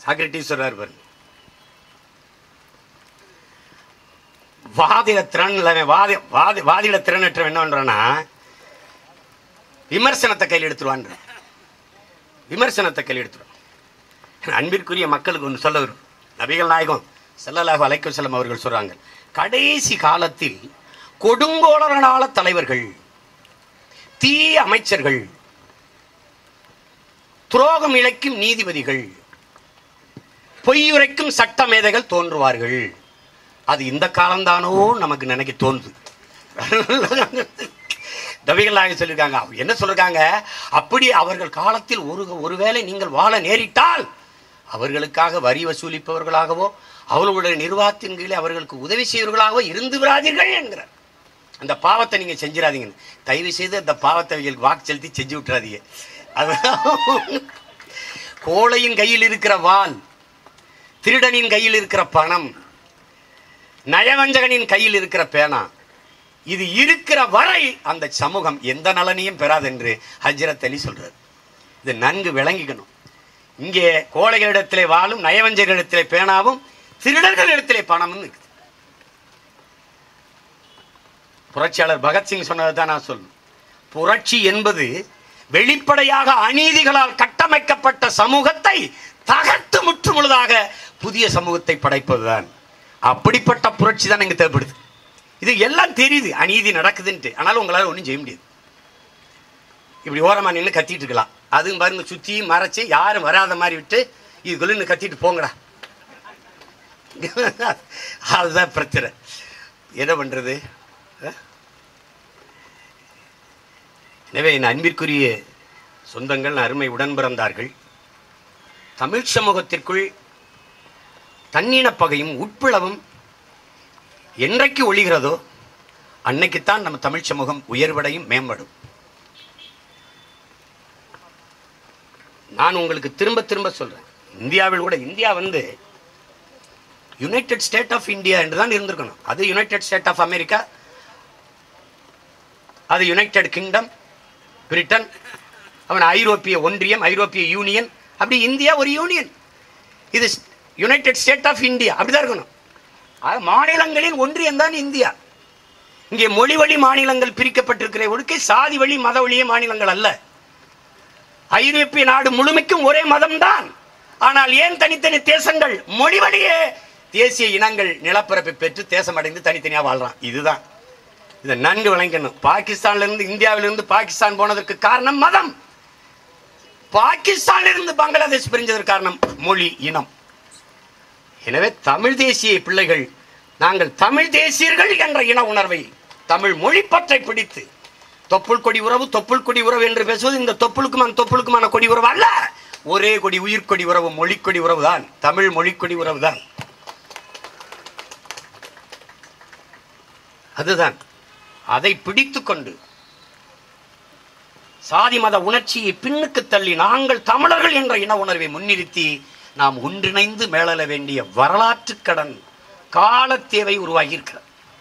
Socrates சொல்றாரு பாருங்க வாதிட திறன் இல்லாம வாதி வாதி வாதிட திறனற்றவன் என்ன பண்றான்னா விமர்சனத்தை கையில் எடுத்துருவான்ற விமர்சனத்தை கையில் எடுத்துருவான் அன்பிற்குரிய மக்களுக்கு ஒன்று சொல்ல வரும் நபிகள் நாயகம் செல்லலாக அலைக்கும் செல்லம் அவர்கள் சொல்றாங்க கடைசி காலத்தில் கொடுங்கோளர்களான தலைவர்கள் தீய அமைச்சர்கள் துரோகம் இழைக்கும் நீதிபதிகள் பொய்யுரைக்கும் சட்ட மேதைகள் தோன்றுவார்கள் அது இந்த காலம்தானோ நமக்கு நினைக்க தோணுது நபிகள் நாயகம் சொல்லியிருக்காங்க அவங்க என்ன சொல்லிருக்காங்க அப்படி அவர்கள் காலத்தில் ஒரு ஒருவேளை நீங்கள் வாழ நேரிட்டால் அவர்களுக்காக வரி வசூலிப்பவர்களாகவோ அவர்களுடைய நிர்வாகத்தின் கீழே அவர்களுக்கு உதவி செய்வர்களாகவோ இருந்து விடாதீர்கள் என்கிறார் அந்த பாவத்தை நீங்கள் செஞ்சிடாதீங்க தயவு செய்து அந்த பாவத்தை அவங்களுக்கு வாக்கு செலுத்தி செஞ்சு விட்டுறாதீங்க அது கோழையின் கையில் இருக்கிற வாள் திருடனின் கையில் இருக்கிற பணம் நயவஞ்சகனின் கையில் இருக்கிற பேனா இது இருக்கிற வரை அந்த சமூகம் எந்த நலனையும் பெறாது என்று ஹஜ்ரத் அலி சொல்றார் இது நன்கு விளங்கிக்கணும் இங்கே கோழைகளிடத்திலே வாழும் நயவஞ்சகரிடத்திலே பேனாவும் திருடர்களிடத்திலே பணமும் இருக்குது புரட்சியாளர் பகத்சிங் சொன்னதை தான் நான் சொல்லணும் புரட்சி என்பது வெளிப்படையாக அநீதிகளால் கட்டமைக்கப்பட்ட சமூகத்தை தகர்த்து முற்றுமுழுதாக புதிய சமூகத்தை படைப்பதுதான் அப்படிப்பட்ட புரட்சி தான் இங்கே தேவைப்படுது இது எல்லாம் தெரியுது அநீதி நடக்குதுன்ட்டு ஆனாலும் உங்களால் ஒன்றும் செய்ய முடியாது இப்படி ஓரமாக நின்று கத்திட்டு இருக்கலாம் அதுவும் பாருங்க சுற்றி மறைச்சு யாரும் வராத மாதிரி விட்டு இதுக்குள்ள கத்திட்டு போங்கடா அதுதான் பிரச்சனை என்ன பண்ணுறது எனவே என் அன்பிற்குரிய சொந்தங்கள் அருமை உடன் பிறந்தார்கள் தமிழ் சமூகத்திற்குள் தன்னினப் பகையும் உட்பிளவும் என்றைக்கு ஒழிகிறதோ அன்னைக்குத்தான் நம்ம தமிழ் சமூகம் உயர்வடையும் மேம்படும் நான் உங்களுக்கு திரும்ப திரும்ப சொல்றேன் இந்தியாவில் கூட இந்தியா வந்து யுனைடெட் ஸ்டேட் ஆஃப் இந்தியா என்று தான் இருந்திருக்கணும் அது யுனைடெட் ஸ்டேட் ஆஃப் அமெரிக்கா அது யுனைடெட் கிங்டம் பிரிட்டன் அவன் ஐரோப்பிய ஒன்றியம் ஐரோப்பிய யூனியன் அப்படி இந்தியா ஒரு யூனியன் இது யுனைடெட் ஸ்டேட் ஆஃப் இந்தியா அப்படிதான் இருக்கணும் ஆக மாநிலங்களின் ஒன்றியம் தான் இந்தியா இங்கே மொழி வழி மாநிலங்கள் பிரிக்கப்பட்டிருக்கிற ஒழுக்கை சாதி வழி மத வழியே மாநிலங்கள் அல்ல ஐரோப்பிய நாடு முழுமைக்கும் ஒரே மதம்தான் ஆனால் ஏன் தனித்தனி தேசங்கள் மொழி வழியே தேசிய இனங்கள் நிலப்பரப்பை பெற்று தேசம் அடைந்து தனித்தனியாக வாழ்றான் இதுதான் இதை நன்கு விளங்கணும் பாகிஸ்தான்ல இருந்து இந்தியாவில இருந்து பாகிஸ்தான் போனதற்கு காரணம் மதம் பாகிஸ்தான்ல இருந்து பங்களாதேஷ் பிரிஞ்சதற்கு காரணம் மொழி இனம் எனவே தமிழ் தேசிய பிள்ளைகள் நாங்கள் தமிழ் தேசியர்கள் என்ற இன உணர்வை தமிழ் மொழி பற்றை பிடித்து தொப்புள் கொடி உறவு தொப்புள் கொடி உறவு என்று பேசுவது இந்த தொப்புளுக்கும் அந்த தொப்புளுக்குமான கொடி உறவு அல்ல ஒரே கொடி உயிர்கொடி உறவு மொழிக்கொடி உறவு தான் தமிழ் மொழிக்கொடி உறவு தான் அதுதான் அதை பிடித்து கொண்டு சாதி மத உணர்ச்சியை பின்னுக்கு தள்ளி நாங்கள் தமிழர்கள் என்ற இன உணர்வை முன்னிறுத்தி நாம் ஒன்றிணைந்து மேளல வேண்டிய வரலாற்று கடன் கால தேவை உருவாகி இருக்கிறது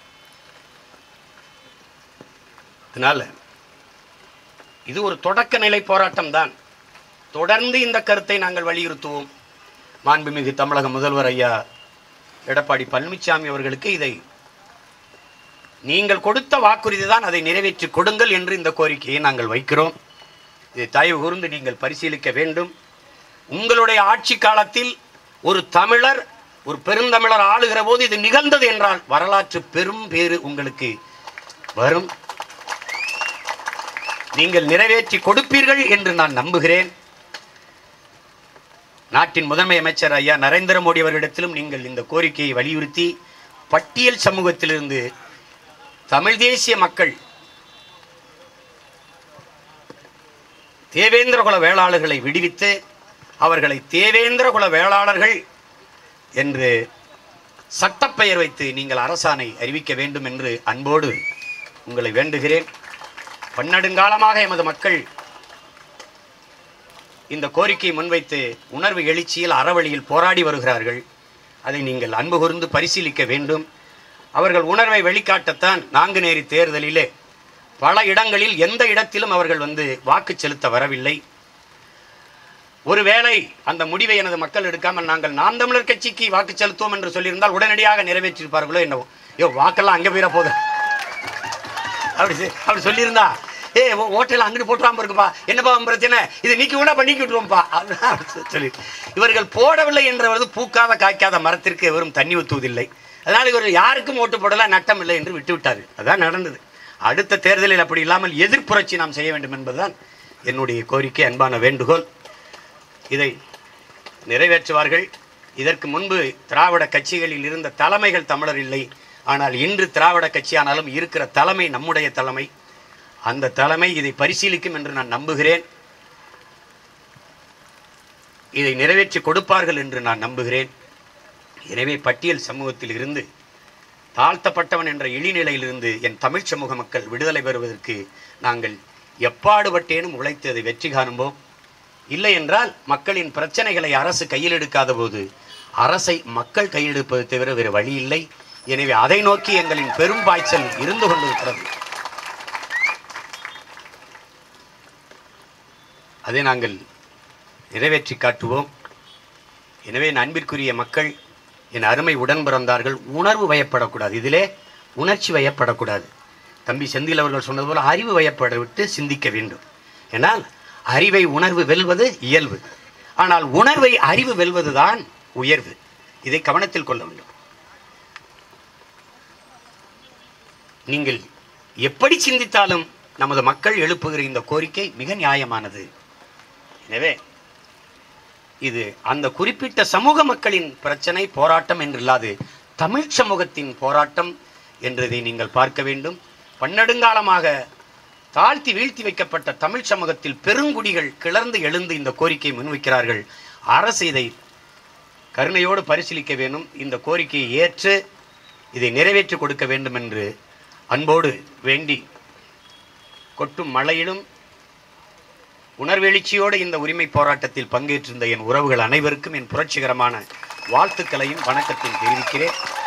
அதனால இது ஒரு தொடக்க நிலை போராட்டம் தான் தொடர்ந்து இந்த கருத்தை நாங்கள் வலியுறுத்துவோம் மாண்புமிகு தமிழக முதல்வர் ஐயா எடப்பாடி பழனிசாமி அவர்களுக்கு இதை நீங்கள் கொடுத்த வாக்குறுதி தான் அதை நிறைவேற்றி கொடுங்கள் என்று இந்த கோரிக்கையை நாங்கள் வைக்கிறோம் இதை தயவு கூர்ந்து நீங்கள் பரிசீலிக்க வேண்டும் உங்களுடைய ஆட்சி காலத்தில் ஒரு தமிழர் ஒரு பெருந்தமிழர் ஆளுகிற போது இது நிகழ்ந்தது என்றால் வரலாற்று பெரும் பேறு உங்களுக்கு வரும் நீங்கள் நிறைவேற்றி கொடுப்பீர்கள் என்று நான் நம்புகிறேன் நாட்டின் முதன்மை அமைச்சர் ஐயா நரேந்திர மோடி அவர்களிடத்திலும் நீங்கள் இந்த கோரிக்கையை வலியுறுத்தி பட்டியல் சமூகத்திலிருந்து தமிழ் தேசிய மக்கள் தேவேந்திர குல வேளாளர்களை விடுவித்து அவர்களை தேவேந்திர குல வேளாளர்கள் என்று சட்டப்பெயர் வைத்து நீங்கள் அரசாணை அறிவிக்க வேண்டும் என்று அன்போடு உங்களை வேண்டுகிறேன் பன்னெடுங்காலமாக எமது மக்கள் இந்த கோரிக்கையை முன்வைத்து உணர்வு எழுச்சியில் அறவழியில் போராடி வருகிறார்கள் அதை நீங்கள் அன்பு கூர்ந்து பரிசீலிக்க வேண்டும் அவர்கள் உணர்வை வெளிக்காட்டத்தான் நாங்குநேரி தேர்தலிலே பல இடங்களில் எந்த இடத்திலும் அவர்கள் வந்து வாக்கு செலுத்த வரவில்லை ஒருவேளை அந்த முடிவை எனது மக்கள் எடுக்காமல் நாங்கள் நாம் தமிழர் கட்சிக்கு வாக்கு செலுத்துவோம் என்று சொல்லியிருந்தால் உடனடியாக நிறைவேற்றிருப்பார்களோ என்னவோ ஐயோ வாக்கெல்லாம் அங்கே போயிட போதும் அப்படி செ- அப்படி சொல்லியிருந்தா ஏ ஓட்டெல்லாம் அங்கிட்டு போட்டுறாம இருக்குப்பா என்னப்பா உன் பிரச்சனை இது நீக்கி கூட பண்ணி விட்டுருவோம்ப்பா அப்படின்னு அப்படி சொல்லி இவர்கள் போடவில்லை என்றவது பூக்காத காய்க்காத மரத்திற்கு எவரும் தண்ணி ஊற்றுவதில்லை அதனால் இவர் யாருக்கும் ஓட்டு போடல நட்டம் இல்லை என்று விட்டு விட்டார்கள் அதான் நடந்தது அடுத்த தேர்தலில் அப்படி இல்லாமல் எதிர்ப்புரட்சி நாம் செய்ய வேண்டும் என்பதுதான் என்னுடைய கோரிக்கை அன்பான வேண்டுகோள் இதை நிறைவேற்றுவார்கள் இதற்கு முன்பு திராவிட கட்சிகளில் இருந்த தலைமைகள் தமிழர் இல்லை ஆனால் இன்று திராவிட கட்சியானாலும் இருக்கிற தலைமை நம்முடைய தலைமை அந்த தலைமை இதை பரிசீலிக்கும் என்று நான் நம்புகிறேன் இதை நிறைவேற்றி கொடுப்பார்கள் என்று நான் நம்புகிறேன் எனவே பட்டியல் சமூகத்தில் இருந்து தாழ்த்தப்பட்டவன் என்ற இழிநிலையிலிருந்து என் தமிழ் சமூக மக்கள் விடுதலை பெறுவதற்கு நாங்கள் எப்பாடுபட்டேனும் உழைத்து அதை வெற்றி காணும்போம் இல்லை என்றால் மக்களின் பிரச்சனைகளை அரசு கையில் எடுக்காத போது அரசை மக்கள் கையில் எடுப்பது தவிர வேறு வழி இல்லை எனவே அதை நோக்கி எங்களின் பெரும் பாய்ச்சல் இருந்து கொண்டிருக்கிறது அதை நாங்கள் நிறைவேற்றி காட்டுவோம் எனவே என் அன்பிற்குரிய மக்கள் என் அருமை உடன் பிறந்தார்கள் உணர்வு வயப்படக்கூடாது இதிலே உணர்ச்சி வயப்படக்கூடாது தம்பி செந்தில் அவர்கள் சொன்னது போல அறிவு வயப்பட விட்டு சிந்திக்க வேண்டும் ஏனால் அறிவை உணர்வு வெல்வது இயல்பு ஆனால் உணர்வை அறிவு வெல்வதுதான் உயர்வு இதை கவனத்தில் கொள்ள வேண்டும் நீங்கள் எப்படி சிந்தித்தாலும் நமது மக்கள் எழுப்புகிற இந்த கோரிக்கை மிக நியாயமானது எனவே இது அந்த குறிப்பிட்ட சமூக மக்களின் பிரச்சனை போராட்டம் என்றில்லாது தமிழ் சமூகத்தின் போராட்டம் என்றதை நீங்கள் பார்க்க வேண்டும் பன்னெடுங்காலமாக தாழ்த்தி வீழ்த்தி வைக்கப்பட்ட தமிழ் சமூகத்தில் பெருங்குடிகள் கிளர்ந்து எழுந்து இந்த கோரிக்கையை முன்வைக்கிறார்கள் அரசு இதை கருணையோடு பரிசீலிக்க வேண்டும் இந்த கோரிக்கையை ஏற்று இதை நிறைவேற்றி கொடுக்க வேண்டும் என்று அன்போடு வேண்டி கொட்டும் மழையிலும் உணர்வெழுச்சியோடு இந்த உரிமை போராட்டத்தில் பங்கேற்றிருந்த என் உறவுகள் அனைவருக்கும் என் புரட்சிகரமான வாழ்த்துக்களையும் வணக்கத்தையும் தெரிவிக்கிறேன்